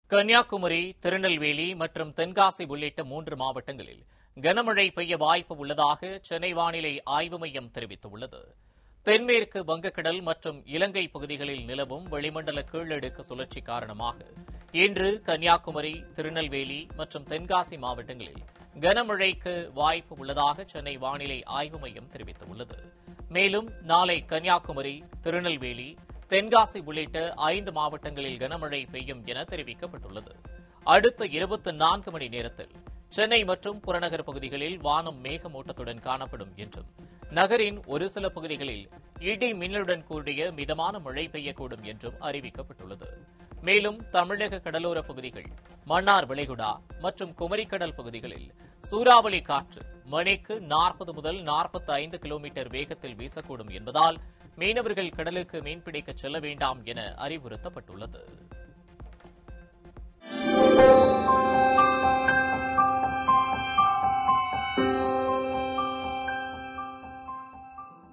கன்னியாகுமரி திருநெல்வேலி மற்றும் தென்காசி உள்ளிட்ட மூன்று மாவட்டங்களில் கனமழை பெய்ய வாய்ப்பு உள்ளதாக சென்னை வானிலை ஆய்வு மையம் தெரிவித்துள்ளது தென்மேற்கு வங்கக்கடல் மற்றும் இலங்கை பகுதிகளில் நிலவும் வளிமண்டல கீழடுக்கு சுழற்சி காரணமாக இன்று கன்னியாகுமரி திருநெல்வேலி மற்றும் தென்காசி மாவட்டங்களில் கனமழைக்கு வாய்ப்பு உள்ளதாக சென்னை வானிலை ஆய்வு மையம் தெரிவித்துள்ளது மேலும் நாளை கன்னியாகுமரி திருநெல்வேலி தென்காசி உள்ளிட்ட ஐந்து மாவட்டங்களில் கனமழை பெய்யும் என தெரிவிக்கப்பட்டுள்ளது அடுத்த இருபத்தி நான்கு மணி நேரத்தில் சென்னை மற்றும் புறநகர் பகுதிகளில் வானம் மேகமூட்டத்துடன் காணப்படும் என்றும் நகரின் ஒரு சில பகுதிகளில் இடி மின்னலுடன் கூடிய மிதமான மழை பெய்யக்கூடும் என்றும் அறிவிக்கப்பட்டுள்ளது மேலும் தமிழக கடலோர பகுதிகள் மன்னார் விளைகுடா மற்றும் குமரிக்கடல் பகுதிகளில் சூறாவளி காற்று மணிக்கு நாற்பது முதல் நாற்பத்தி ஐந்து கிலோமீட்டர் வேகத்தில் வீசக்கூடும் என்பதால் மீனவர்கள் கடலுக்கு மீன்பிடிக்க செல்ல வேண்டாம் என அறிவுறுத்தப்பட்டுள்ளது